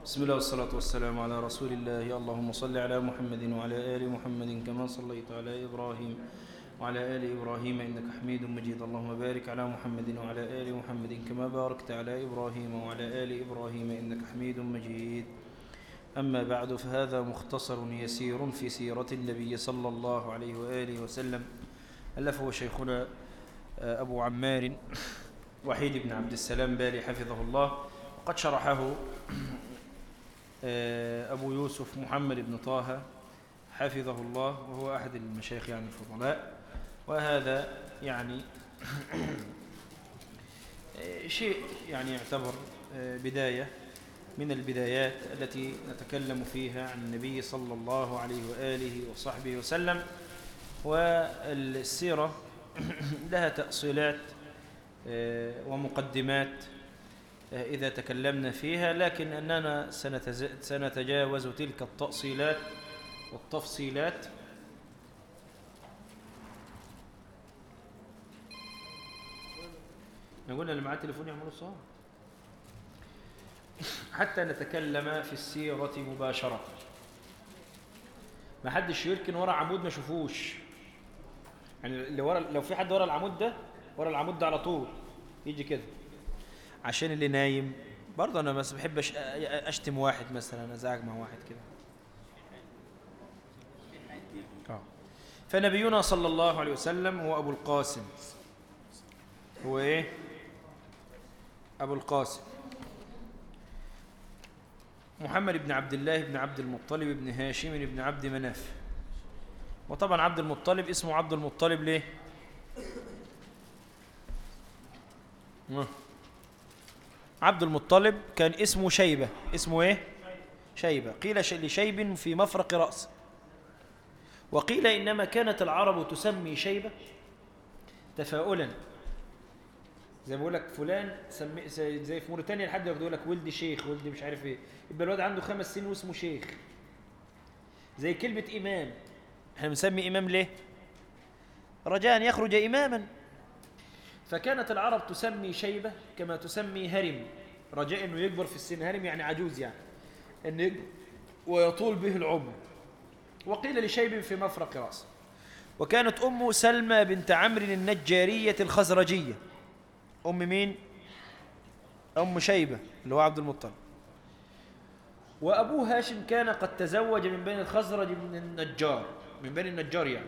بسم الله والصلاة والسلام على رسول الله اللهم صل على محمد وعلى آل محمد كما صليت على إبراهيم وعلى آل إبراهيم إنك حميد مجيد اللهم بارك على محمد وعلى آل محمد كما باركت على إبراهيم وعلى آل إبراهيم إنك حميد مجيد أما بعد فهذا مختصر يسير في سيرة النبي صلى الله عليه وآله وسلم ألفه شيخنا أبو عمار وحيد بن عبد السلام بالي حفظه الله وقد شرحه أبو يوسف محمد بن طه حفظه الله وهو أحد المشايخ يعني الفضلاء وهذا يعني شيء يعني يعتبر بداية من البدايات التي نتكلم فيها عن النبي صلى الله عليه وآله وصحبه وسلم والسيرة لها تأصيلات ومقدمات إذا تكلمنا فيها لكن أننا سنتجاوز تلك التأصيلات والتفصيلات قلنا اللي معاه تليفون يعملوا الصواب حتى نتكلم في السيرة مباشرة ما حدش يركن ورا عمود ما شوفوش يعني اللي ورا لو في حد ورا العمود ده ورا العمود ده على طول يجي كده عشان اللي نايم برضه انا بس بحب اشتم واحد مثلا ازعج مع واحد كده اه فنبينا صلى الله عليه وسلم هو ابو القاسم هو ايه ابو القاسم محمد بن عبد الله بن عبد المطلب بن هاشم بن عبد مناف وطبعا عبد المطلب اسمه عبد المطلب ليه عبد المطلب كان اسمه شيبة اسمه ايه شيبة قيل لشيب في مفرق رأس وقيل إنما كانت العرب تسمي شيبة تفاؤلا زي ما بقول لك فلان سمي زي في موريتانيا لحد يقول لك ولد شيخ ولد مش عارف ايه يبقى الواد عنده خمس سنين واسمه شيخ زي كلمة إمام احنا بنسمي إمام ليه رجاء أن يخرج إماما فكانت العرب تسمي شيبة كما تسمي هرم رجاء أنه يكبر في السن هرم يعني عجوز يعني أنه يكبر ويطول به العمر وقيل لشيب في مفرق رأسه وكانت أمه سلمى بنت عمرو النجارية الخزرجية أم مين؟ أم شيبة اللي هو عبد المطلب وأبوه هاشم كان قد تزوج من بين الخزرج من النجار من بين النجار يعني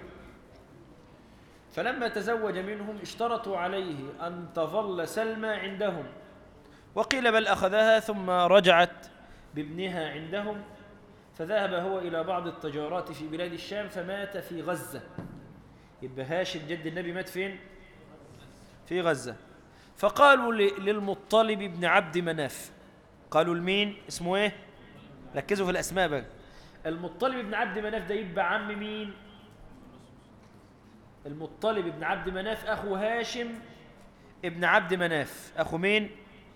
فلما تزوج منهم اشترطوا عليه أن تظل سلمى عندهم وقيل بل أخذها ثم رجعت بابنها عندهم فذهب هو إلى بعض التجارات في بلاد الشام فمات في غزة يبقى هاشم جد النبي مات فين؟ في غزة فقالوا للمطلب بن عبد مناف قالوا لمين؟ اسمه ايه؟ ركزوا في الأسماء بقى المطلب بن عبد مناف ده يبقى عم مين؟ المطلب بن عبد مناف أخو هاشم ابن عبد مناف أخو مين؟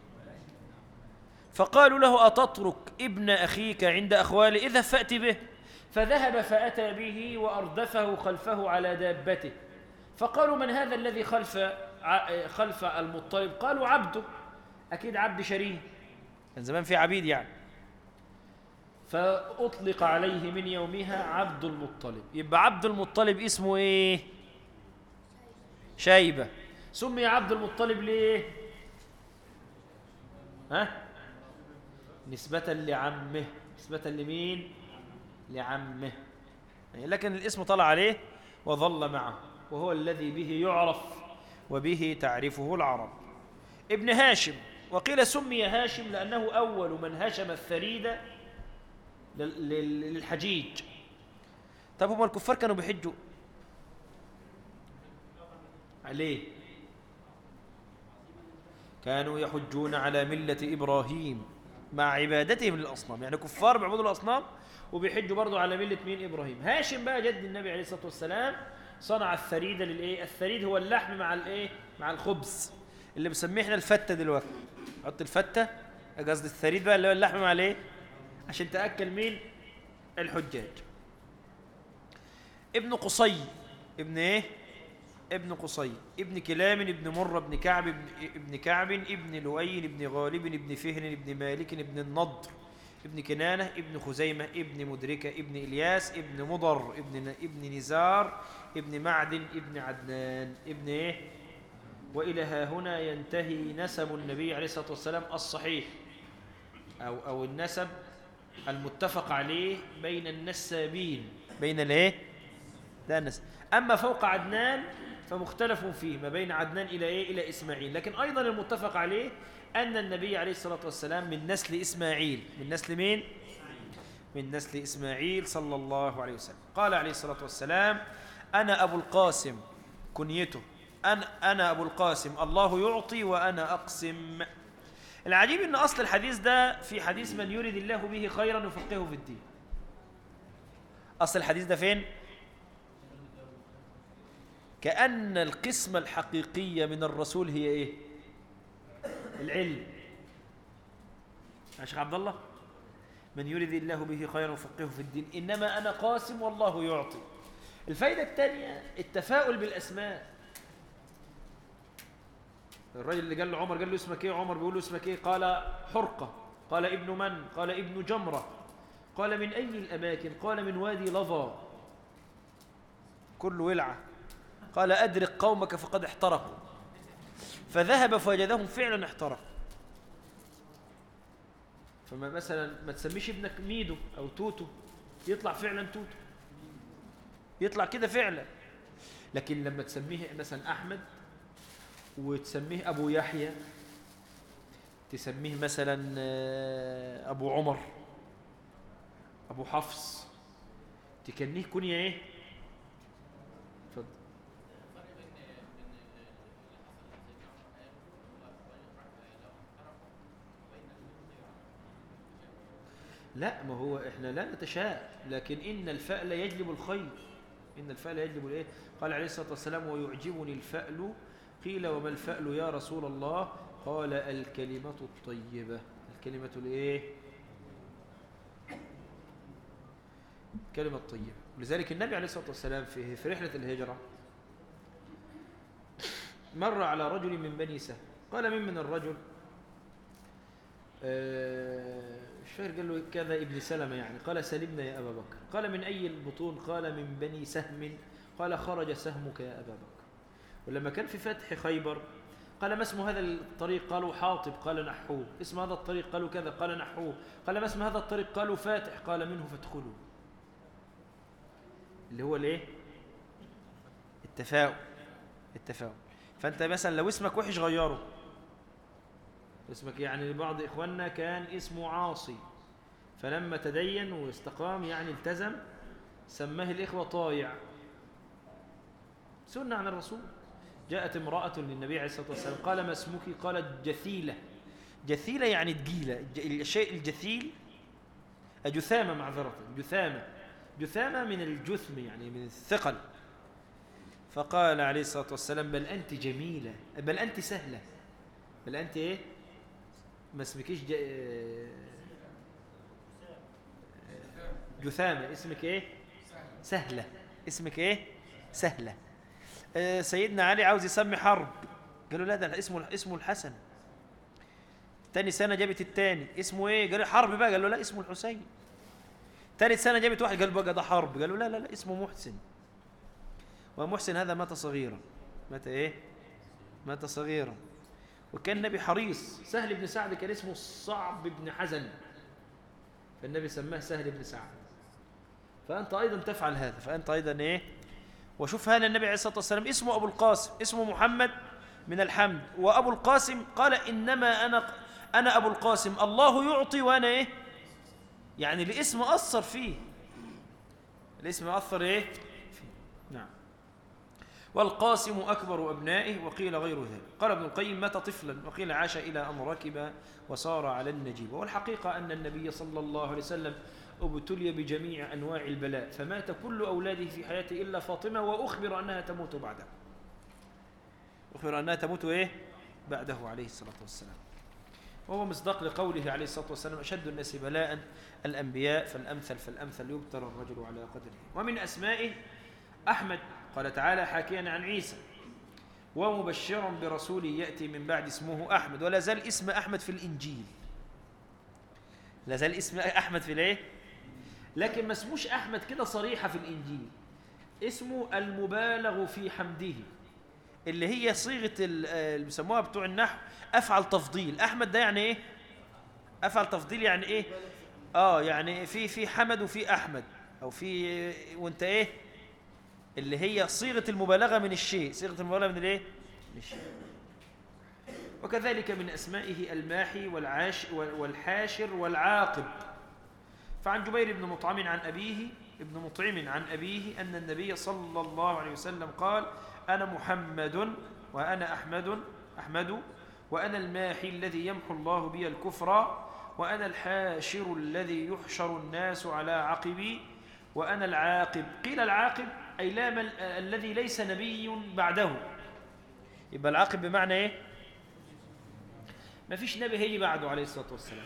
فقالوا له أتترك ابن أخيك عند أخواله إذا فأت به فذهب فأتى به وأردفه خلفه على دابته فقالوا من هذا الذي خلف خلف المطلب قالوا عبده أكيد عبد شريه كان زمان في عبيد يعني فأطلق عليه من يومها عبد المطلب يبقى عبد المطلب اسمه إيه؟ شيبة سمي عبد المطلب ليه ها نسبة لعمه نسبة لمين لعمه لكن الاسم طلع عليه وظل معه وهو الذي به يعرف وبه تعرفه العرب ابن هاشم وقيل سمي هاشم لأنه أول من هشم الثريد للحجيج طب هم الكفار كانوا بيحجوا عليه كانوا يحجون على ملة إبراهيم مع عبادتهم للأصنام يعني كفار بيعبدوا الأصنام وبيحجوا برضو على ملة مين إبراهيم هاشم بقى جد النبي عليه الصلاة والسلام صنع الثريد للإيه الثريد هو اللحم مع الإيه مع الخبز اللي بنسميه احنا الفتة دلوقتي حط الفتة قصد الثريد بقى اللي هو اللحم مع الإيه عشان تأكل مين الحجاج ابن قصي ابن ايه ابن قصي ابن كلام ابن مر ابن كعب ابن, ابن كعب ابن لؤي ابن غالب ابن فهر ابن مالك ابن النضر ابن كنانة ابن خزيمة ابن مدركة ابن إلياس ابن مضر ابن ابن نزار ابن معدن ابن عدنان ابن إيه وإلى ها هنا ينتهي نسب النبي عليه الصلاة والسلام الصحيح أو أو النسب المتفق عليه بين النسابين بين الايه لا النسب أما فوق عدنان فمختلف فيه ما بين عدنان إلى إيه إلى إسماعيل لكن أيضا المتفق عليه أن النبي عليه الصلاة والسلام من نسل إسماعيل من نسل مين؟ من نسل إسماعيل صلى الله عليه وسلم قال عليه الصلاة والسلام أنا أبو القاسم كنيته أنا, أنا أبو القاسم الله يعطي وأنا أقسم العجيب أن أصل الحديث ده في حديث من يريد الله به خيرا يفقهه في الدين أصل الحديث ده فين؟ كأن القسمة الحقيقية من الرسول هي إيه؟ العلم يا شيخ عبد الله من يريد الله به خيرا يفقهه في الدين إنما أنا قاسم والله يعطي الفائدة الثانية التفاؤل بالأسماء الرجل اللي قال له عمر قال له اسمك ايه عمر بيقول له اسمك ايه قال حرقة قال ابن من قال ابن جمرة قال من أي الأماكن قال من وادي لظى كل ولعة قال أدرك قومك فقد احترقوا فذهب فوجدهم فعلا احترقوا فما مثلا ما تسميش ابنك ميدو أو توتو يطلع فعلا توتو يطلع كده فعلا لكن لما تسميه مثلا أحمد وتسميه أبو يحيى تسميه مثلا آه، أبو عمر أبو حفص تكنيه كنية إيه اتفضل لا ما هو احنا لا نتشاء لكن إن الفأل يجلب الخير إن الفأل يجلب الإيه قال عليه الصلاة والسلام ويعجبني الفأل قيل وما الفأل يا رسول الله قال الكلمة الطيبة الكلمة الايه الكلمة الطيبة لذلك النبي عليه الصلاة والسلام في, في رحلة الهجرة مر على رجل من بني سهم قال من من الرجل آه، مش فاكر قال له كذا ابن سلمة يعني قال سلمنا يا أبا بكر قال من أي البطون قال من بني سهم قال خرج سهمك يا أبا بكر ولما كان في فتح خيبر قال ما اسم هذا الطريق قالوا حاطب قال نحوه اسم هذا الطريق قالوا كذا قال نحوه قال ما اسم هذا الطريق قالوا فاتح قال منه فادخلوا اللي هو الايه التفاؤل التفاؤل فانت مثلا لو اسمك وحش غيره اسمك يعني بعض اخواننا كان اسمه عاصي فلما تدين واستقام يعني التزم سماه الاخوه طايع سنه عن الرسول جاءت امرأة للنبي عليه الصلاة والسلام قال ما اسمك قالت جثيلة جثيلة يعني تقيلة الشيء الجثيل جثامة معذرة جثامة جثامة من الجثم يعني من الثقل فقال عليه الصلاة والسلام بل أنت جميلة بل أنت سهلة بل أنت إيه ما اسمكيش جثامة اسمك إيه سهلة اسمك إيه سهلة آه، سيدنا علي عاوز يسمي حرب قالوا لا ده اسمه اسمه الحسن تاني سنة جابت التاني اسمه ايه قالوا حرب بقى قالوا لا اسمه الحسين تالت سنة جابت واحد قال بقى ده حرب قالوا لا لا لا اسمه محسن ومحسن هذا مات صغيرا مات ايه مات صغيرا وكان النبي حريص سهل بن سعد كان اسمه صعب بن حزن فالنبي سماه سهل بن سعد فأنت أيضا تفعل هذا فأنت أيضا إيه وشوف هذا النبي عليه الصلاة والسلام اسمه أبو القاسم اسمه محمد من الحمد وأبو القاسم قال إنما أنا أنا أبو القاسم الله يعطي وأنا إيه يعني الاسم أثر فيه الاسم أثر إيه فيه نعم والقاسم أكبر أبنائه وقيل غير ذلك قال ابن القيم مات طفلا وقيل عاش إلى أن ركب وصار على النجيب والحقيقة أن النبي صلى الله عليه وسلم ابتلي بجميع أنواع البلاء فمات كل أولاده في حياته إلا فاطمة وأخبر أنها تموت بعده أخبر أنها تموت إيه؟ بعده عليه الصلاة والسلام وهو مصداق لقوله عليه الصلاة والسلام أشد الناس بلاء الأنبياء فالأمثل فالأمثل يبتلى الرجل على قدره ومن أسمائه أحمد قال تعالى حاكيا عن عيسى ومبشرا برسول يأتي من بعد اسمه أحمد ولا زال اسم أحمد في الإنجيل لا زال اسم احمد في الايه لكن ما اسموش احمد كده صريحه في الانجيل اسمه المبالغ في حمده اللي هي صيغه ال- آه، اللي بيسموها بتوع النحو افعل تفضيل احمد ده يعني ايه افعل تفضيل يعني ايه اه يعني في في حمد وفي احمد او في وانت ايه اللي هي صيغه المبالغه من الشيء صيغه المبالغه من الايه من الشيء وكذلك من اسمائه الماحي والعاش والحاشر والعاقب فعن جبير بن مطعم عن أبيه ابن مطعم عن أبيه أن النبي صلى الله عليه وسلم قال أنا محمد وأنا أحمد أحمد وأنا الماحي الذي يمحو الله بي الكفر وأنا الحاشر الذي يحشر الناس على عقبي وأنا العاقب قيل العاقب أي لا من الذي ليس نبي بعده يبقى العاقب بمعنى إيه؟ ما فيش نبي هيجي بعده عليه الصلاة والسلام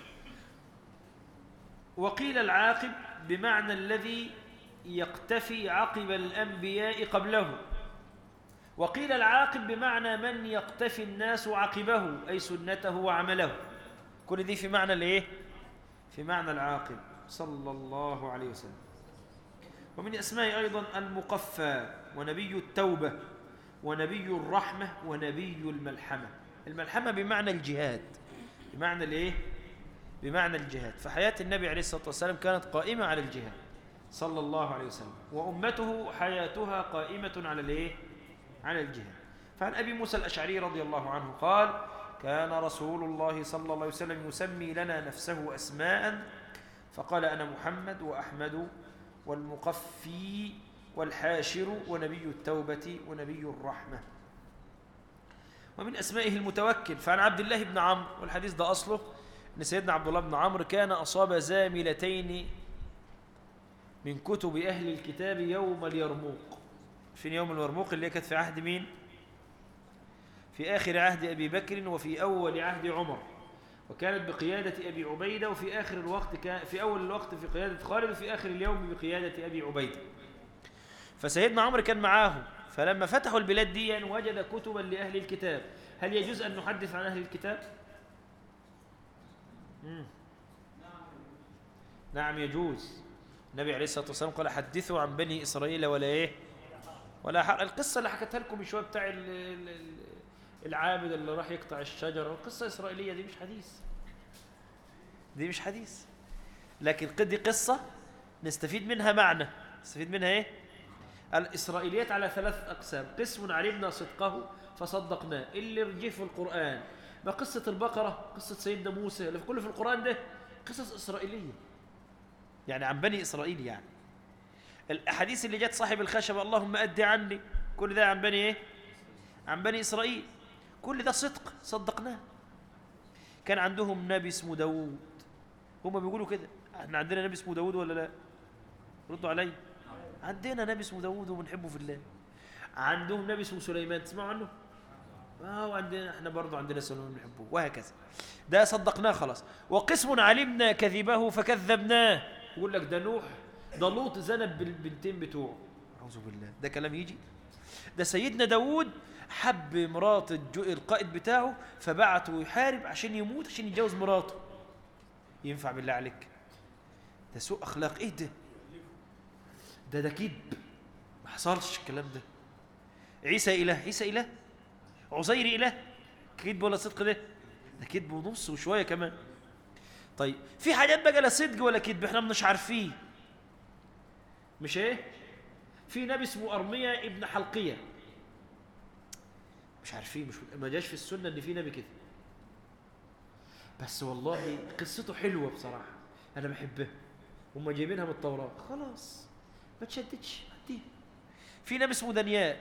وقيل العاقب بمعنى الذي يقتفي عقب الأنبياء قبله وقيل العاقب بمعنى من يقتفي الناس عقبه أي سنته وعمله كل دي في معنى الايه في معنى العاقب صلى الله عليه وسلم ومن أسماء أيضا المقفى ونبي التوبة ونبي الرحمة ونبي الملحمة الملحمة بمعنى الجهاد بمعنى الايه بمعنى الجهاد فحياة النبي عليه الصلاة والسلام كانت قائمة على الجهاد صلى الله عليه وسلم وأمته حياتها قائمة على الايه على الجهاد فعن أبي موسى الأشعري رضي الله عنه قال كان رسول الله صلى الله عليه وسلم يسمي لنا نفسه أسماء فقال أنا محمد وأحمد والمقفي والحاشر ونبي التوبة ونبي الرحمة ومن أسمائه المتوكل فعن عبد الله بن عمرو والحديث ده أصله أن سيدنا عبد الله بن عمرو كان أصاب زاملتين من كتب أهل الكتاب يوم اليرموق فين يوم اليرموق اللي كانت في عهد مين؟ في آخر عهد أبي بكر وفي أول عهد عمر وكانت بقيادة أبي عبيدة وفي آخر الوقت كان في أول الوقت في قيادة خالد وفي آخر اليوم بقيادة أبي عبيدة فسيدنا عمرو كان معاهم فلما فتحوا البلاد دي وجد كتبا لأهل الكتاب هل يجوز أن نحدث عن أهل الكتاب؟ مم. نعم يجوز النبي عليه الصلاة والسلام قال حدثوا عن بني إسرائيل ولا إيه ولا حق. القصة اللي حكتها لكم من شوية بتاع ال- ال- ال- العابد اللي راح يقطع الشجرة القصة إسرائيلية دي مش حديث دي مش حديث لكن قد دي قصة نستفيد منها معنى نستفيد منها إيه الإسرائيليات على ثلاث أقسام قسم علمنا صدقه فصدقناه اللي رجيه في القرآن ما قصة البقرة قصة سيدنا موسى اللي في كل في القرآن ده قصص إسرائيلية يعني عن بني إسرائيل يعني الأحاديث اللي جت صاحب الخشبة اللهم أدي عني كل ده عن بني إيه عن بني إسرائيل كل ده صدق صدقناه كان عندهم نبي اسمه داوود هم بيقولوا كده احنا عندنا نبي اسمه داوود ولا لا ردوا علي عندنا نبي اسمه داوود وبنحبه في الله عندهم نبي اسمه سليمان تسمعوا عنه اه وعندنا احنا برضه عندنا سليمان بنحبه وهكذا ده صدقناه خلاص وقسم علمنا كذبه فكذبناه يقول لك ده نوح ده لوط زنب بالبنتين بتوعه اعوذ بالله ده كلام يجي ده سيدنا داوود حب مرات الجو- القائد بتاعه فبعته يحارب عشان يموت عشان يتجوز مراته ينفع بالله عليك ده سوء اخلاق ايه ده ده ده كذب ما حصلش الكلام ده عيسى اله عيسى اله عزير اله كذب ولا صدق ده ده كذب ونص وشويه كمان طيب في حاجات بقى لا صدق ولا كذب احنا مش عارفين مش ايه في نبي اسمه ارميا ابن حلقيه مش عارفين مش ما جاش في السنه ان في نبي كده بس والله قصته حلوه بصراحه انا بحبها هم جايبينها من التوراه خلاص ما تشددش عديها في نبي اسمه دانيال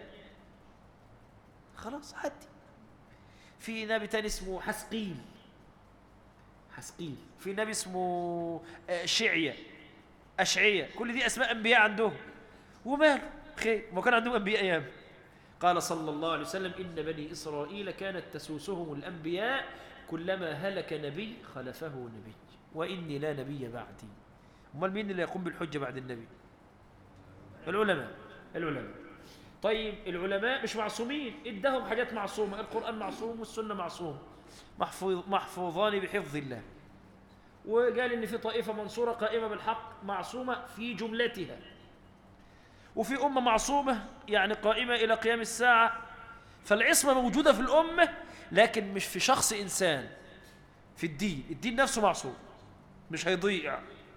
خلاص عدي في نبي تاني اسمه حسقيل حسقيل في نبي اسمه آه، شعية أشعية كل دي أسماء أنبياء عندهم وماله خير ما كان عندهم أنبياء أيام قال صلى الله عليه وسلم إن بني إسرائيل كانت تسوسهم الأنبياء كلما هلك نبي خلفه نبي وإني لا نبي بعدي أمال مين اللي يقوم بالحجة بعد النبي العلماء العلماء طيب العلماء مش معصومين ادهم حاجات معصومة القرآن معصوم والسنة معصوم محفوظ محفوظان بحفظ الله وقال إن في طائفة منصورة قائمة بالحق معصومة في جملتها وفي أمة معصومة يعني قائمة إلى قيام الساعة فالعصمة موجودة في الأمة لكن مش في شخص إنسان في الدين الدين نفسه معصوم مش هيضيع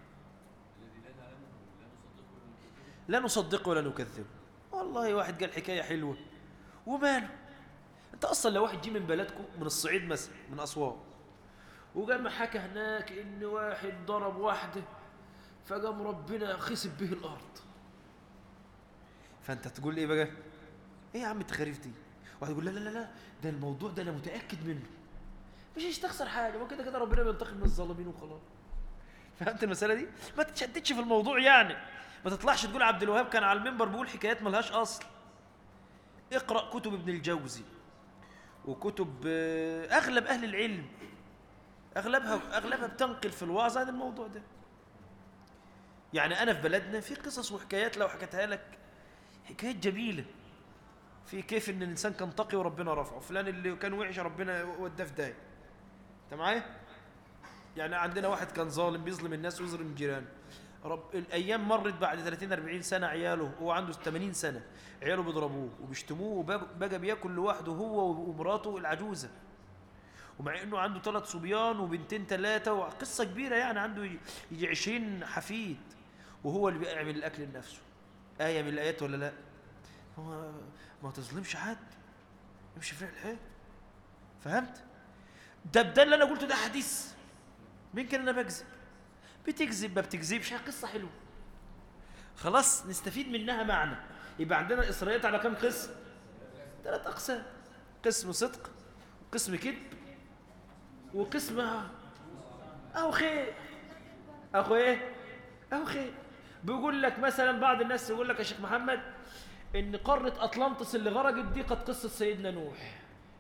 لا نصدقه ولا نكذبه والله واحد قال حكاية حلوة وماله انت اصلا لو واحد جه من بلدكم من الصعيد مثلا من اسوان وقام حكى هناك ان واحد ضرب واحده فقام ربنا خسب به الارض فانت تقول ايه بقى ايه يا عم التخاريف دي واحد يقول لا لا لا لا ده الموضوع ده انا متاكد منه مش هتخسر حاجه ما كده كده ربنا بينتقم من الظالمين وخلاص فهمت المساله دي ما تتشددش في الموضوع يعني ما تطلعش تقول عبد الوهاب كان على المنبر بيقول حكايات ملهاش اصل اقرا كتب ابن الجوزي وكتب آه، اغلب اهل العلم اغلبها اغلبها بتنقل في الوعظ عن الموضوع ده يعني انا في بلدنا في قصص وحكايات لو حكيتها لك حكايات جميله في كيف ان الانسان كان تقي وربنا رفعه فلان اللي كان وحش ربنا وداه في داهيه انت معايا يعني عندنا واحد كان ظالم بيظلم الناس ويظلم جيرانه رب الايام مرت بعد 30 40 سنه عياله هو عنده 80 سنه عياله بيضربوه وبيشتموه وبقى بياكل لوحده هو ومراته العجوزه ومع انه عنده ثلاث صبيان وبنتين ثلاثه وقصه كبيره يعني عنده يجي 20 حفيد وهو اللي بيعمل الاكل لنفسه ايه من الايات ولا لا هو ما تظلمش حد امشي في الحياه فهمت ده ده اللي انا قلته ده حديث مين كان انا بكذب بتكذب ما بتكذبش قصه حلوه خلاص نستفيد منها معنى يبقى عندنا الاسرائيليات على كم قسم ثلاث اقسام قسم صدق وقسم كذب وقسم اهو خير اخو ايه اهو خير بيقول لك مثلا بعض الناس يقول لك يا شيخ محمد ان قاره اطلانتس اللي غرقت دي قد قصه سيدنا نوح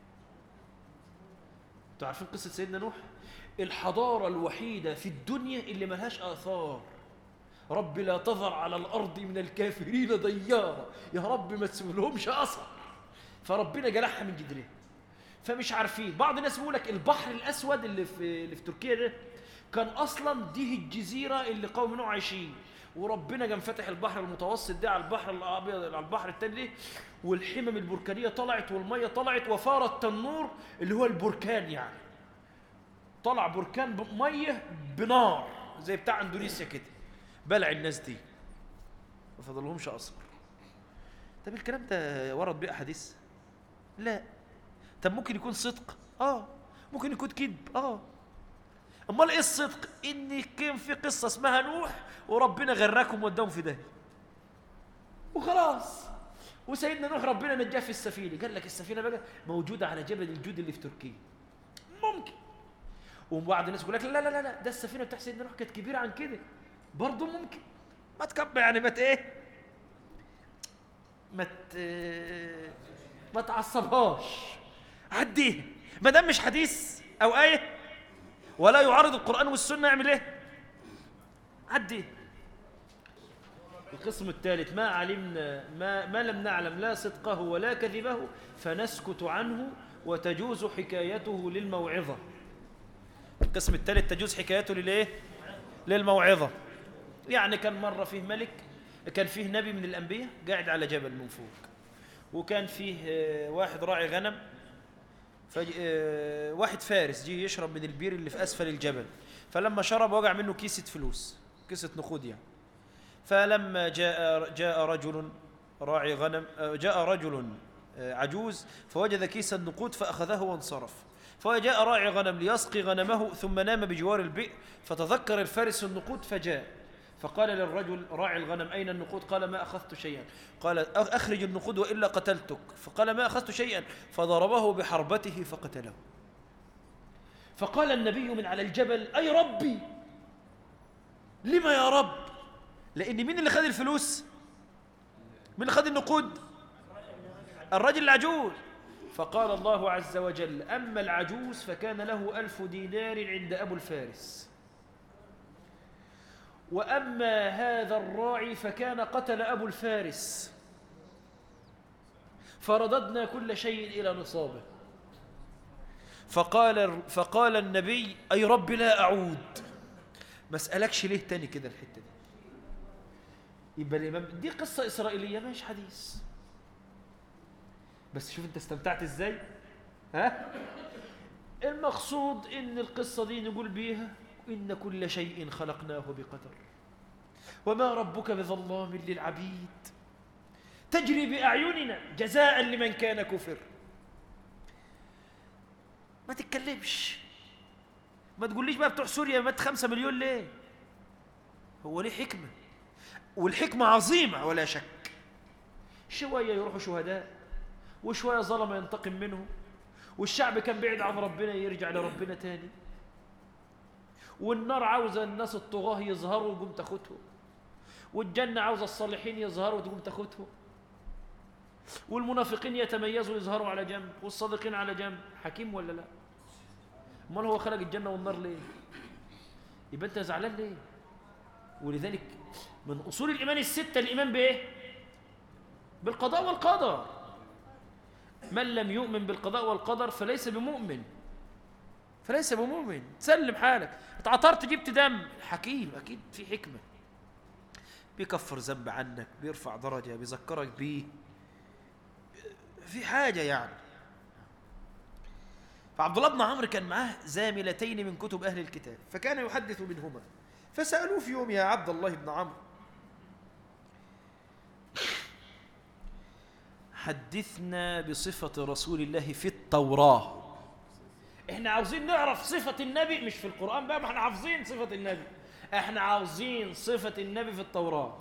انتوا عارفين قصه سيدنا نوح الحضاره الوحيده في الدنيا اللي ملهاش اثار رب لا تظهر على الارض من الكافرين ديارا يا رب ما تسيبلهمش اثر فربنا جلعها من جدرها فمش عارفين بعض الناس بيقول لك البحر الاسود اللي في اللي في تركيا ده كان اصلا دي الجزيره اللي قوم نوح عايشين وربنا جم فتح البحر المتوسط ده على البحر الابيض على البحر التاني ده والحمم البركانيه طلعت والميه طلعت وفار التنور اللي هو البركان يعني طلع بركان ميه بنار زي بتاع اندونيسيا كده بلع الناس دي ما فضلهمش اثر طب الكلام ده ورد بيه احاديث لا طب ممكن يكون صدق اه ممكن يكون كذب اه امال ايه الصدق ان كان في قصه اسمها نوح وربنا غرقهم وداهم في ده وخلاص وسيدنا نوح ربنا نجاه في السفينه قال لك السفينه بقى موجوده على جبل الجود اللي في تركيا ممكن وبعض الناس يقول لك لا لا لا لا ده السفينه بتاع سيدنا نوح كانت كبيره عن كده برضه ممكن ما تكب يعني ما ايه ما ما تعصبهاش عديها ما دام مش حديث او ايه ولا يعارض القران والسنه يعمل ايه عدي القسم الثالث ما علمنا ما, ما لم نعلم لا صدقه ولا كذبه فنسكت عنه وتجوز حكايته للموعظه القسم الثالث تجوز حكايته للايه للموعظه يعني كان مره فيه ملك كان فيه نبي من الانبياء قاعد على جبل من فوق وكان فيه آه، واحد راعي غنم فج... آه، واحد فارس جه يشرب من البير اللي في اسفل الجبل فلما شرب وقع منه كيسه فلوس كيسه نقود يعني فلما جاء جاء رجل راعي غنم آه، جاء رجل عجوز فوجد كيس النقود فاخذه وانصرف فجاء راعي غنم ليسقي غنمه ثم نام بجوار البئر فتذكر الفارس النقود فجاء فقال للرجل راعي الغنم أين النقود قال ما أخذت شيئا قال أخرج النقود وإلا قتلتك فقال ما أخذت شيئا فضربه بحربته فقتله فقال النبي من على الجبل أي ربي لما يا رب لأن مين اللي خذ الفلوس مين اللي خذ النقود الرجل العجوز فقال الله عز وجل أما العجوز فكان له ألف دينار عند أبو الفارس وأما هذا الراعي فكان قتل أبو الفارس فرددنا كل شيء إلى نصابه فقال, فقال النبي أي رب لا أعود ما اسالكش ليه تاني كده الحته دي يبقى الامام دي قصه اسرائيليه مش حديث بس شوف انت استمتعت ازاي ها المقصود ان القصه دي نقول بيها ان كل شيء خلقناه بقدر وما ربك بظلام للعبيد تجري باعيننا جزاء لمن كان كفر ما تتكلمش ما تقوليش بقى بتوع سوريا مات خمسة مليون ليه هو ليه حكمة والحكمة عظيمة ولا شك شوية يروحوا شهداء وشوية ظلم ينتقم منهم والشعب كان بعيد عن ربنا يرجع لربنا تاني والنار عاوزة الناس الطغاة يظهروا وتقوم تاخدهم والجنة عاوزة الصالحين يظهروا وتقوم تاخدهم والمنافقين يتميزوا يظهروا على جنب والصادقين على جنب حكيم ولا لا امال هو خلق الجنة والنار ليه يبقى انت زعلان ليه ولذلك من اصول الايمان الستة الايمان بايه بالقضاء والقدر من لم يؤمن بالقضاء والقدر فليس بمؤمن فليس بمؤمن تسلم حالك اتعطرت جبت دم حكيم اكيد في حكمه بيكفر ذنب عنك بيرفع درجه بيذكرك بيه في حاجه يعني فعبد الله بن عمرو كان معاه زاملتين من كتب اهل الكتاب فكان يحدث منهما فسالوه في يوم يا عبد الله بن عمرو حدثنا بصفه رسول الله في التوراه احنا عاوزين نعرف صفة النبي مش في القرآن بقى ما احنا حافظين صفة النبي احنا عاوزين صفة النبي في التوراة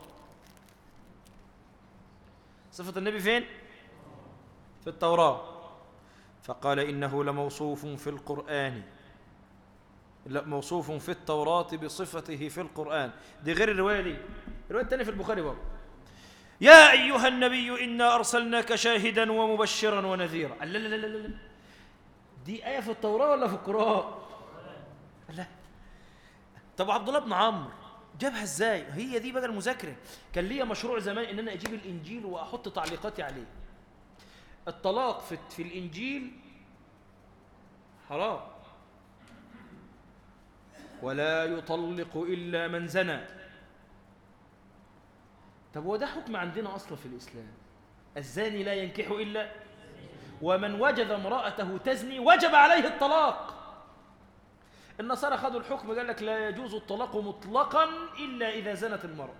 صفة النبي فين؟ في التوراة فقال إنه لموصوف في القرآن لا موصوف في التوراة بصفته في القرآن دي غير الرواية دي الرواية الثانية في البخاري برضه يا أيها النبي إنا أرسلناك شاهدا ومبشرا ونذيرا لا لا لا لا لا دي آية في التوراة ولا في القرآن؟ لا طب عبد الله بن عمرو جابها ازاي؟ هي دي بقى المذاكرة كان ليا مشروع زمان ان انا اجيب الانجيل واحط تعليقاتي عليه الطلاق في, في الانجيل حرام ولا يطلق الا من زنى طب هو ده حكم عندنا اصلا في الاسلام الزاني لا ينكح الا ومن وجد امرأته تزني وجب عليه الطلاق النصارى خدوا الحكم قال لك لا يجوز الطلاق مطلقا إلا إذا زنت المرأة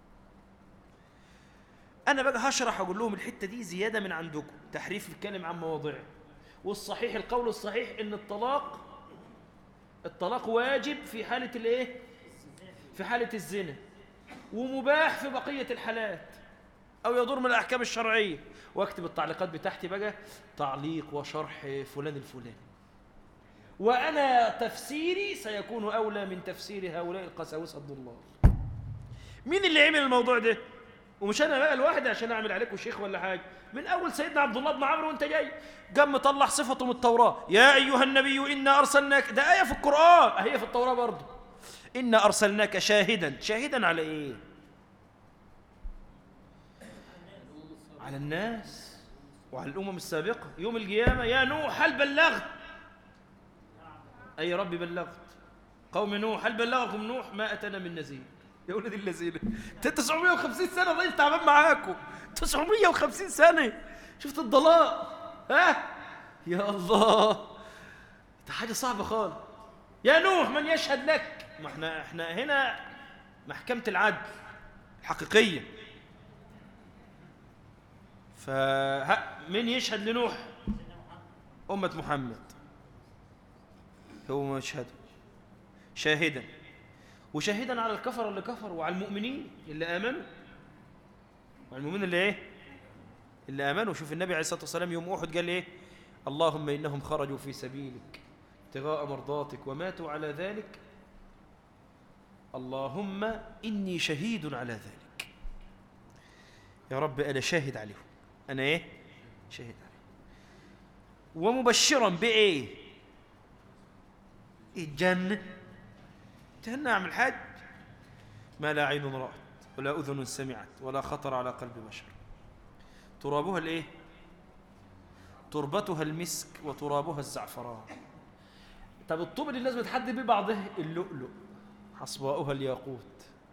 أنا بقى هشرح أقول لهم الحتة دي زيادة من عندكم تحريف الكلم عن مواضعه والصحيح القول الصحيح إن الطلاق الطلاق واجب في حالة الإيه؟ في حالة الزنا ومباح في بقية الحالات أو يضر من الأحكام الشرعية واكتب التعليقات بتاعتي بقى تعليق وشرح فلان الفلاني وأنا تفسيري سيكون أولى من تفسير هؤلاء القساوسة الضلال مين اللي عمل الموضوع ده ومش أنا بقى لوحدي عشان أعمل عليكم شيخ ولا حاجة من أول سيدنا عبد الله بن عمرو وأنت جاي قام مطلع صفته من التوراة يا أيها النبي إنا أرسلناك ده آية في القرآن هي في التوراة برضه إنا أرسلناك شاهدا شاهدا على إيه على الناس وعلى الأمم السابقة يوم القيامة يا نوح هل بلغت أي ربي بلغت قوم نوح هل بلغكم نوح ما أتنا من نذير يا ولد الذين 950 سنة ضيف تعبان معاكم 950 سنة شفت الضلال ها يا الله ده حاجة صعبة خالص يا نوح من يشهد لك ما احنا احنا هنا محكمة العدل الحقيقية فمن يشهد لنوح أمة محمد هو مشهد شاهدا وشاهدا على الكفر اللي كفروا وعلى المؤمنين اللي آمنوا وعلى المؤمنين اللي ايه اللي آمنوا شوف النبي عليه الصلاة والسلام يوم أحد قال ايه اللهم إنهم خرجوا في سبيلك ابتغاء مرضاتك وماتوا على ذلك اللهم إني شهيد على ذلك يا رب أنا شاهد عليهم أنا إيه شاهد عليهم ومبشرا بإيه الجنة جنة أعمل حج ما لا عين رأت ولا أذن سمعت ولا خطر على قلب بشر ترابها الإيه تربتها المسك وترابها الزعفران طب الطوب اللي الناس بتحدد بيه بعضه اللؤلؤ حصباؤها الياقوت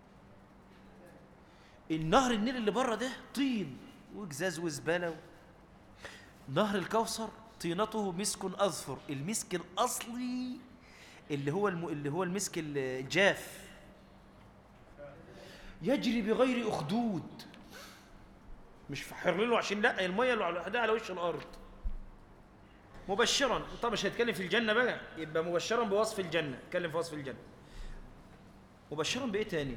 النهر النيل اللي بره ده طين وجزاز وزباله نهر الكوثر طينته مسك اظفر المسك الاصلي اللي هو الم... اللي هو المسك الجاف يجري بغير اخدود مش فحر له عشان لا الميه لوحدها على وش الارض مبشرا طب مش هيتكلم في الجنه بقى يبقى مبشرا بوصف الجنه اتكلم في وصف الجنه مبشرا بايه تاني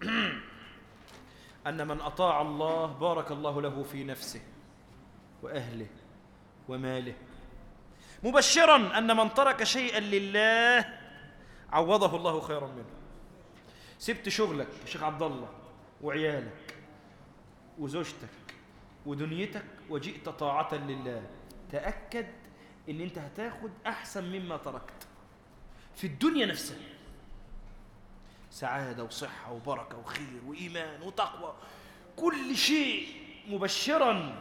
ان من اطاع الله بارك الله له في نفسه واهله وماله مبشرا ان من ترك شيئا لله عوضه الله خيرا منه سبت شغلك يا شيخ عبد الله وعيالك وزوجتك ودنيتك وجئت طاعة لله تأكد ان انت هتاخد احسن مما تركت في الدنيا نفسها سعادة وصحة وبركة وخير وإيمان وتقوى كل شيء مبشرا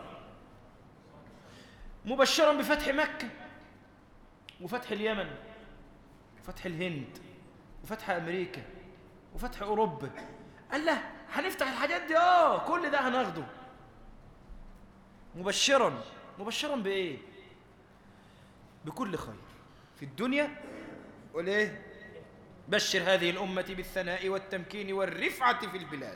مبشرا بفتح مكة وفتح اليمن وفتح الهند وفتح أمريكا وفتح أوروبا قال له هنفتح الحاجات دي اه كل ده هناخده مبشرا مبشرا بإيه بكل خير في الدنيا وليه بشر هذه الأمة بالثناء والتمكين والرفعة في البلاد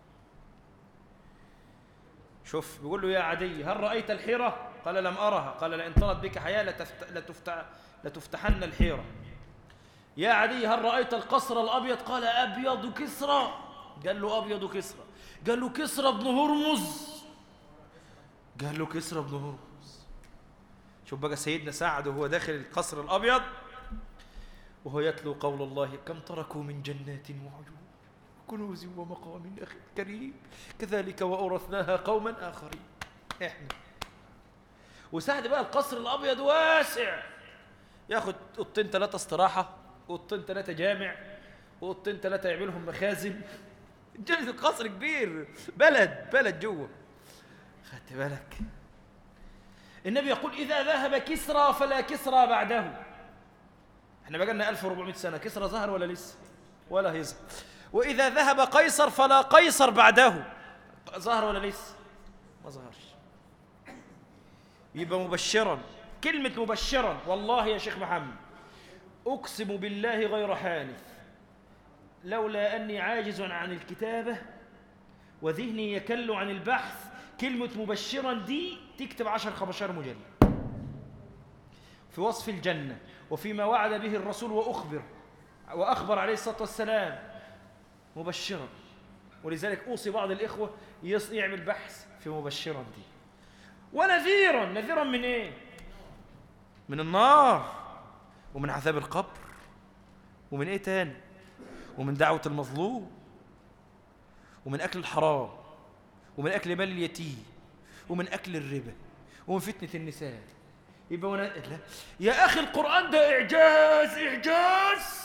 شوف بيقول له يا عدي هل رأيت الحيرة قال لم أرها قال لئن طلت بك حياة لتفتح لتفتحن الحيرة يا عدي هل رأيت القصر الأبيض قال أبيض كسرى قال له أبيض كسرى قال له كسرى بن هرمز قال له كسرى بن هرمز شوف بقى سيدنا سعد وهو داخل القصر الأبيض وهو يتلو قول الله كم تركوا من جنات وعيون كنوز ومقام كريم كذلك وأورثناها قوما آخرين إحنا وسعد بقى القصر الأبيض واسع ياخد اوضتين ثلاثة استراحة اوضتين ثلاثة جامع اوضتين ثلاثة يعملهم مخازن جلد القصر كبير بلد بلد جوه خدت بالك النبي يقول إذا ذهب كسرى فلا كسرى بعده احنا بقى لنا 1400 سنة كسرى ظهر ولا لسه ولا هيظهر وإذا ذهب قيصر فلا قيصر بعده ظهر ولا لسه ما ظهرش يبقى مبشرا كلمة مبشرا والله يا شيخ محمد أقسم بالله غير حانث لولا أني عاجز عن الكتابة وذهني يكل عن البحث كلمة مبشرا دي تكتب عشر خمسة مجلد في وصف الجنة وفيما وعد به الرسول وأخبر وأخبر عليه الصلاة والسلام مبشرا ولذلك أوصي بعض الإخوة يعمل بحث في مبشرا دي ونذيرا نذيرا من إيه من النار ومن عذاب القبر ومن إيه تاني ومن دعوة المظلوم ومن أكل الحرام ومن أكل مال اليتيم ومن أكل الربا ومن فتنة النساء يبقى وانا لا يا أخي القرآن ده إعجاز إعجاز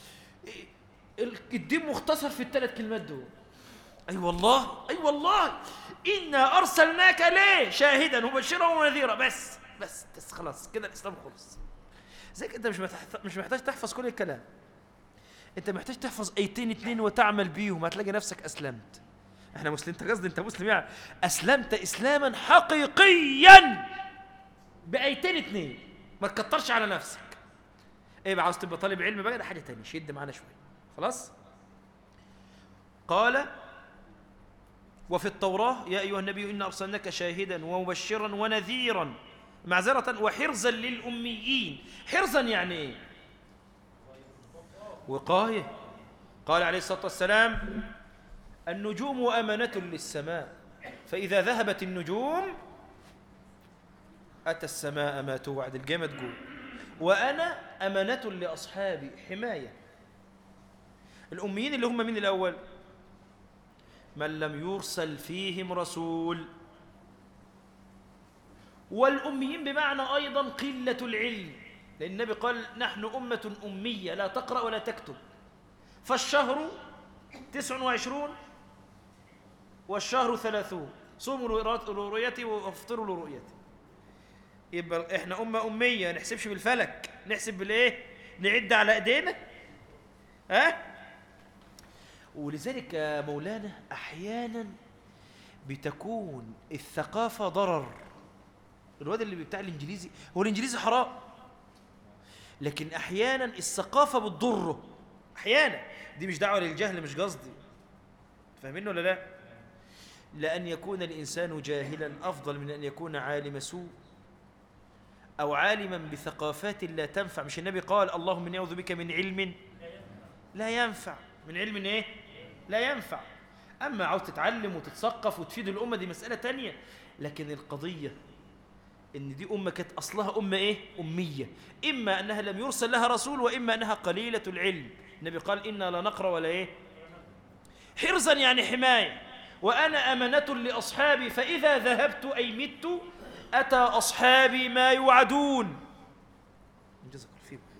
الدين مختصر في الثلاث كلمات دول أي أيوة والله أي أيوة والله إنا أرسلناك ليه شاهدا وبشرا ونذيرا بس بس بس خلاص كده الإسلام خلص زيك أنت مش مش محتاج تحفظ كل الكلام أنت محتاج تحفظ أيتين اتنين وتعمل بيهم هتلاقي نفسك أسلمت احنا مسلم انت قصدي انت مسلم يعني اسلمت اسلاما حقيقيا بايتين اتنين ما تكترش على نفسك ايه بقى عاوز تبقى طالب علم بقى ده حاجه تانية شد معانا شويه خلاص قال وفي التوراة يا أيها النبي إنا أرسلناك شاهدا ومبشرا ونذيرا معذرة وحرزا للأميين حرزا يعني إيه وقاية قال عليه الصلاة والسلام النجوم أمنة للسماء فإذا ذهبت النجوم أتى السماء ما توعد الجامة تقول وأنا أمانة لأصحابي حماية الأميين اللي هم من الأول من لم يرسل فيهم رسول والأميين بمعنى أيضا قلة العلم لأن النبي قال نحن أمة أمية لا تقرأ ولا تكتب فالشهر تسع وعشرون والشهر ثلاثون صوموا لرؤيتي وافطروا لرؤيتي يبقى احنا أمة أمية نحسبش بالفلك نحسب بالإيه نعد على إيدينا ها ولذلك يا مولانا أحيانا بتكون الثقافة ضرر الواد اللي بتاع الإنجليزي هو الإنجليزي حرام لكن أحيانا الثقافة بتضره أحيانا دي مش دعوة للجهل مش قصدي فاهمين ولا لا لأن يكون الإنسان جاهلا أفضل من أن يكون عالم سوء أو عالما بثقافات لا تنفع مش النبي قال اللهم إني أعوذ بك من علم لا ينفع من علم إيه لا ينفع أما عاوز تتعلم وتتثقف وتفيد الأمة دي مسألة تانية لكن القضية إن دي أمة كانت أصلها أمة إيه؟ أمية إما أنها لم يرسل لها رسول وإما أنها قليلة العلم النبي قال إنا لا نقرأ ولا إيه؟ حرزا يعني حماية وأنا أمنة لأصحابي فإذا ذهبت أي مت أتى أصحابي ما يوعدون جزاك الله فيكم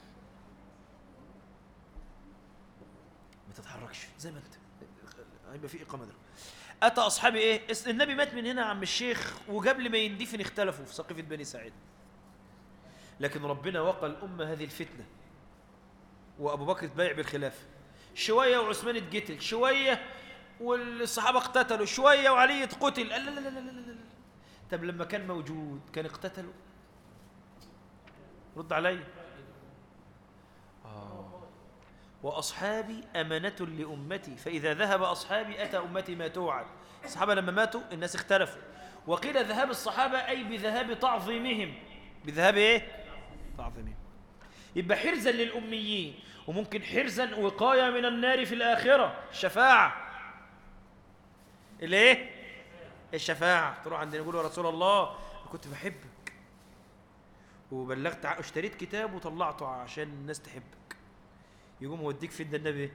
ما تتحركش زي ما انت هيبقى في اقامه دلوقتي اتى اصحابي ايه اس- النبي مات من هنا يا عم الشيخ وقبل ما يندفن اختلفوا في سقيفه بني سعيد لكن ربنا وقى الامه هذه الفتنه وابو بكر اتبايع بالخلافه شويه وعثمان اتقتل شويه والصحابه اقتتلوا شويه وعلي اتقتل لا لا لا لا لا لا لا. طب لما كان موجود كان اقتتلوا رد علي وأصحابي أمانة لأمتي فإذا ذهب أصحابي أتى أمتي ما توعد الصحابة لما ماتوا الناس اختلفوا وقيل ذهاب الصحابة أي بذهاب تعظيمهم بذهاب إيه؟ تعظيمهم يبقى حرزا للأميين وممكن حرزا وقاية من النار في الآخرة الشفاعة الإيه؟ الشفاعة تروح عندنا يقول يا رسول الله أنا كنت بحبك وبلغت ع- اشتريت كتاب وطلعته عشان الناس تحبك يقوم يوديك فين ده النبي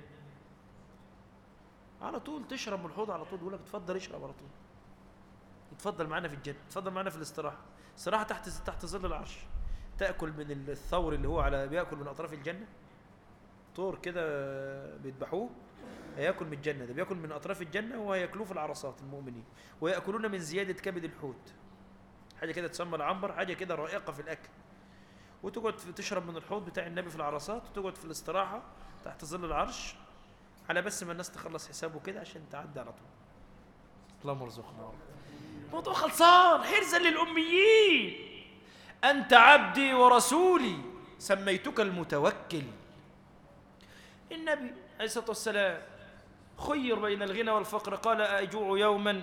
على طول تشرب من الحوض على طول يقول لك اتفضل اشرب على طول اتفضل معانا في الجنه اتفضل معانا في الاستراحه استراحه تحت تحت ظل العرش تاكل من الثور اللي هو على بياكل من اطراف الجنه طور كده بيذبحوه هياكل من الجنه ده بياكل من اطراف الجنه وهياكلوه في العرصات المؤمنين وياكلون من زياده كبد الحوت حاجه كده تسمى العنبر حاجه كده رائقه في الاكل وتقعد في- تشرب من الحوض بتاع النبي في العرصات وتقعد في الاستراحة تحت ظل العرش على بس ما الناس تخلص حسابه كده عشان تعدي على طول اللهم ارزقنا يا رب. الموضوع خلصان حرزا للأميين أنت عبدي ورسولي سميتك المتوكل النبي عليه الصلاة والسلام خير بين الغنى والفقر قال أجوع يوما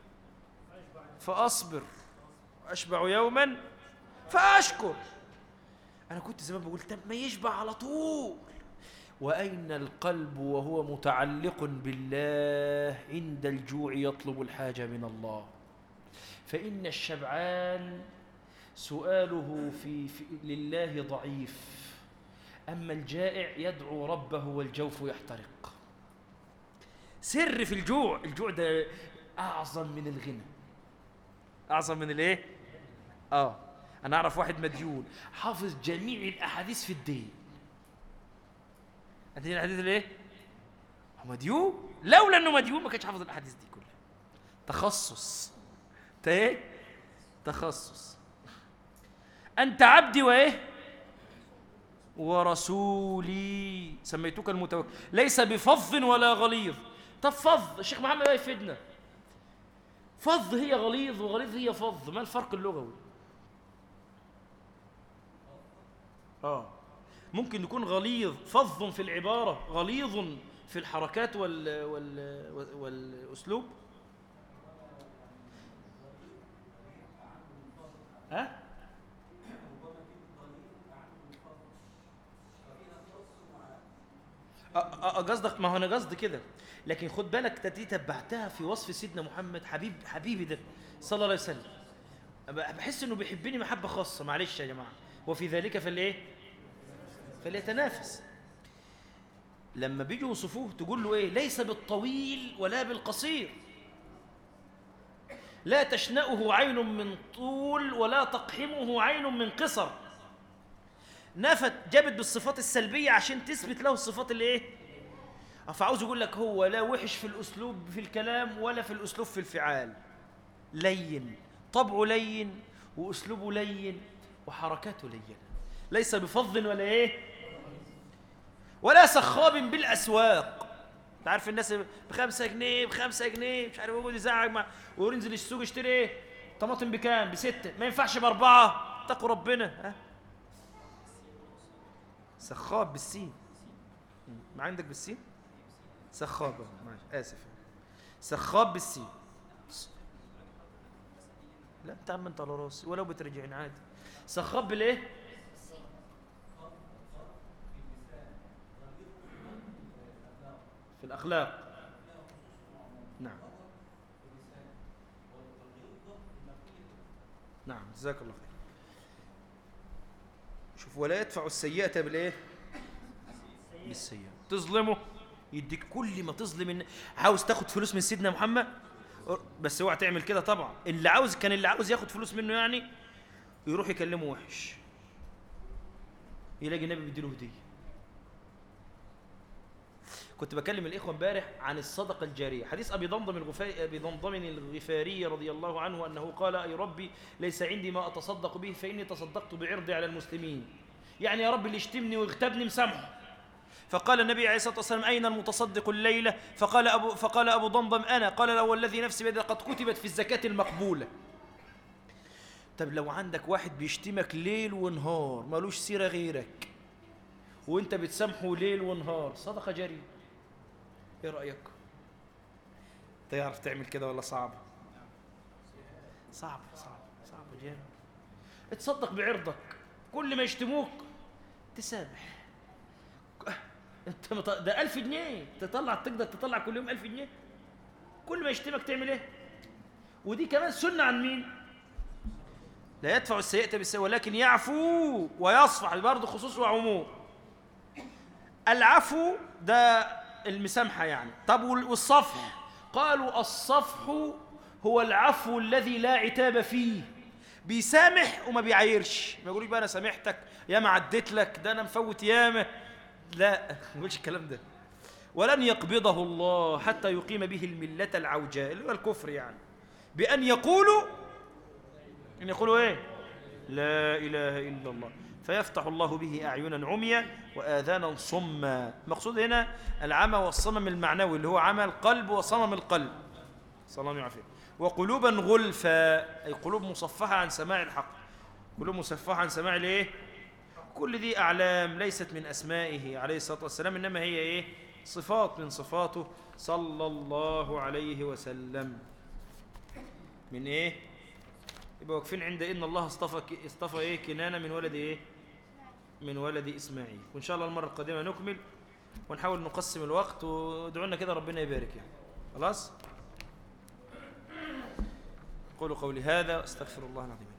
فأصبر أشبع يوما فأشكر أنا كنت زمان بقول طب ما يشبع على طول وأين القلب وهو متعلق بالله عند الجوع يطلب الحاجة من الله فإن الشبعان سؤاله في, في لله ضعيف أما الجائع يدعو ربه والجوف يحترق سر في الجوع الجوع ده أعظم من الغنى أعظم من الإيه؟ آه أنا أعرف واحد مديون حافظ جميع الأحاديث في الدين أنت الحديث الإيه؟ هو مديون لولا إنه مديون ما كانش حافظ الأحاديث دي كلها تخصص أنت إيه؟ تخصص أنت عبدي وإيه؟ ورسولي سميتك المتوكل ليس بفظ ولا غليظ طب فظ الشيخ محمد بقى يفيدنا فظ هي غليظ وغليظ هي فظ ما الفرق اللغوي اه ممكن يكون غليظ فظ في العبارة غليظ في الحركات وال وال والأسلوب ها أ- أ- قصدك ما هو انا قصدي كده لكن خد بالك دي تبعتها في وصف سيدنا محمد حبيب حبيبي ده صلى الله عليه وسلم أب- بحس انه بيحبني محبه خاصه معلش يا جماعه وفي ذلك فالايه فليتنافس لما بيجوا يوصفوه تقول له ايه ليس بالطويل ولا بالقصير لا تشنأه عين من طول ولا تقحمه عين من قصر نفت جابت بالصفات السلبية عشان تثبت له الصفات الايه فعاوز يقول لك هو لا وحش في الأسلوب في الكلام ولا في الأسلوب في الفعال لين طبعه لين وأسلوبه لين وحركاته لينة ليس بفظ ولا ايه ولا سخاب بالأسواق انت عارف الناس بخمسة جنيه بخمسة جنيه مش عارف يقعد يزعق مع وينزل السوق يشتري ايه طماطم بكام بستة ما ينفعش بأربعة اتقوا ربنا ها سخاب بالسين ما عندك بالسين سخاب ماشي اسف سخاب بالسين لا انت عم انت على راسي ولو بترجعني عادي سخاب بالايه في الاخلاق نعم نعم جزاك الله خير شوف ولا يدفع السيئة بالايه بالسيئة تظلمه يديك كل ما تظلم الن- عاوز تاخد فلوس من سيدنا محمد بس اوعى تعمل كده طبعا اللي عاوز كان اللي عاوز ياخد فلوس منه يعني يروح يكلمه وحش يلاقي النبي بيديله هديه كنت بكلم الاخوه امبارح عن الصدقه الجاريه حديث ابي ضمضم الغفاري ابي ضمضم الغفاري رضي الله عنه انه قال اي ربي ليس عندي ما اتصدق به فاني تصدقت بعرضي على المسلمين يعني يا رب اللي يشتمني ويغتابني مسامحه فقال النبي عليه الصلاه والسلام اين المتصدق الليله فقال ابو فقال ابو ضمضم انا قال له والذي نفسي بيده قد كتبت في الزكاه المقبوله طب لو عندك واحد بيشتمك ليل ونهار ملوش سيره غيرك وانت بتسامحه ليل ونهار صدقه جاريه ايه رايك تعرف تعمل كده ولا صعب صعب صعب صعب جامد اتصدق بعرضك كل ما يشتموك تسامح انت مط... ده ألف جنيه تطلع تقدر تطلع كل يوم ألف جنيه كل ما يشتمك تعمل ايه ودي كمان سنة عن مين لا يدفع السيئة بالسيئة ولكن يعفو ويصفح برضه خصوص وعموم العفو ده المسامحة يعني طب وال- والصفح قالوا الصفح هو العفو الذي لا عتاب فيه بيسامح وما بيعايرش ما يقولش بقى انا سامحتك يا ما عديت لك ده انا مفوت ياما لا ما يقولش الكلام ده ولن يقبضه الله حتى يقيم به الملة العوجاء اللي هو الكفر يعني بأن يقولوا أن يقولوا إيه لا إله إلا الله فيفتح الله به أعينا عميا وآذانا صما المقصود هنا العمى والصمم المعنوي اللي هو عمى القلب وصمم القلب صلى الله عليه وسلم وقلوبا غلفا أي قلوب مصفحة عن سماع الحق قلوب مصفحة عن سماع الإيه كل دي أعلام ليست من أسمائه عليه الصلاة والسلام إنما هي إيه صفات من صفاته صلى الله عليه وسلم من إيه يبقى واقفين عند إن الله اصطفى ك- اصطفى إيه كنانة من ولد إيه من ولد إسماعيل وإن شاء الله المرة القادمة نكمل ونحاول نقسم الوقت وادعوا لنا كده ربنا يبارك يعني خلاص قولوا قولي هذا استغفر الله العظيم